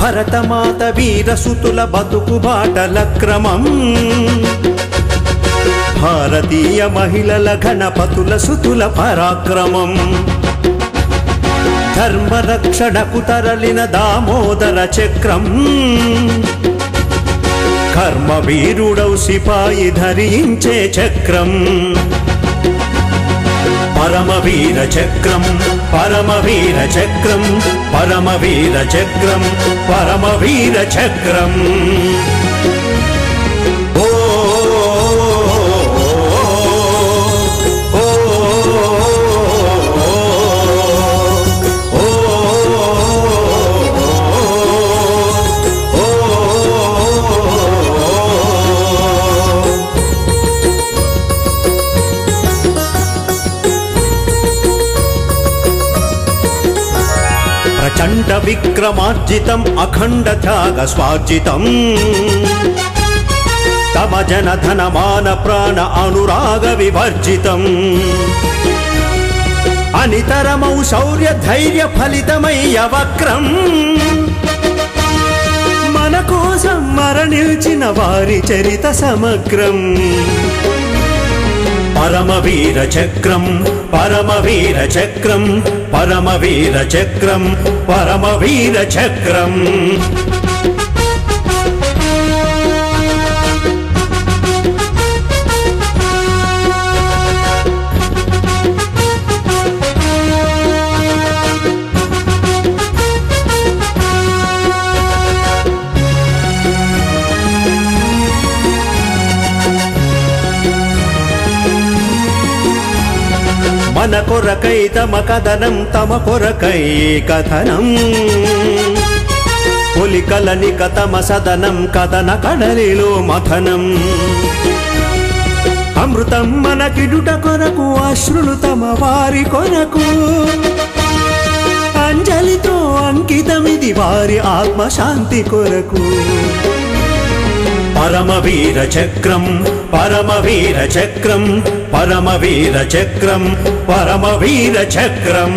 భరతమాత వీరసుతుల బతుకు బాటల క్రమం భారతీయ మహిళల గణపతుల సుతుల పరాక్రమం ధర్మరక్షణకు తరలిన దామోదర చక్రం కర్మ వీరుడౌ సిపాయి ధరించే చక్రం పరమవీర చక్రం పరమవీర చక్రం పరమవీర చక్రం పరమవీర చక్రం ఓ ఓ, ఓ, ఓ, ఓ. ప్రచండ విక్రమార్జితం అఖండ త్యాగ స్వార్జితం తమ జన ధన మాన ప్రాణ అనురాగ వివర్జితం అనితరమౌ శౌర్య ధైర్య ఫలితమయ్య వక్రం మన కోసం మరణించిన వారి చరిత సమగ్రం పరమవీర చక్రం పరమవీర చక్రం పరమవీర చక్రం పరమవీర చక్రం మన కొరకై తమ కథనం తమ కొరకై కథనం పులికలని కథమ సదనం కథన కడలిలో మథనం అమృతం మన కిడుట కొరకు అశ్రులు తమ వారి కొరకు అంజలితో అంకితమిది వారి ఆత్మశాంతి కొరకు పరమవీర చక్రం పరమవీర చక్రం పరమవీర చక్రం పరమవీర చక్రం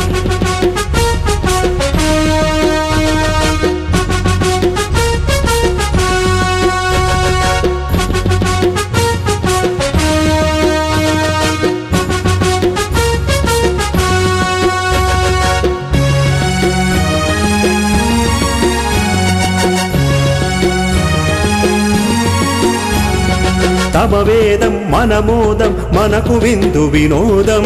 తమ వేదం మన మోదం మనకు విందు వినోదం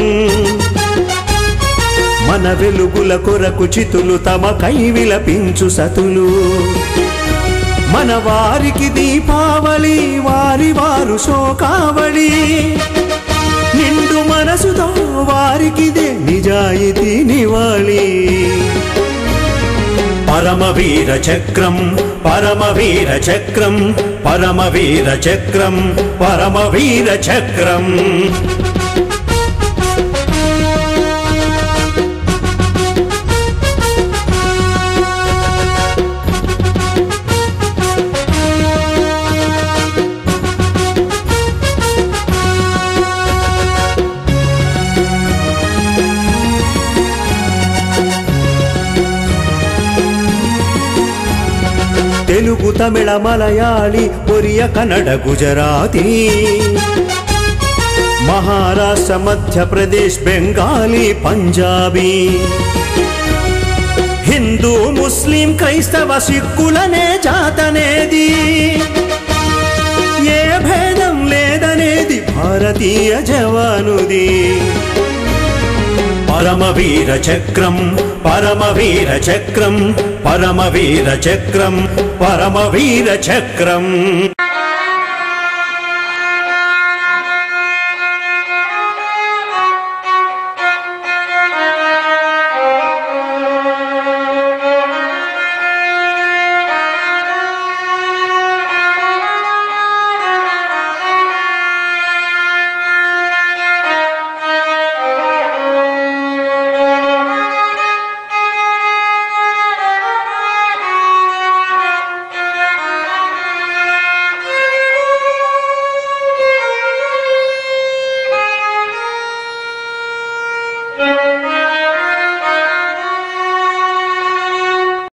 మన వెలుగుల కొరకు చితులు తమ కై విలపించు సతులు మన వారికి దీపావళి వారి వారు శోకావళి నిండు మనసుతో వారికిదే నిజాయితీ నివాళి పరమవీర చక్రం పరమవీర చక్రం పరమవీర చక్రం పరమవీర చక్రం తెలుగు తమిళ మలయాళి ఒరియ కన్నడ గుజరాతీ మహారాష్ట్ర మధ్యప్రదేశ్ బెంగాలీ పంజాబీ హిందూ ముస్లిం క్రైస్తవ సిక్కులనే జాతనేది ఏ భేదం లేదనేది భారతీయ జవానుది పరమవీర చక్రం పరమవీర చక్రం పరమవీర చక్రం పరమవీర చక్రం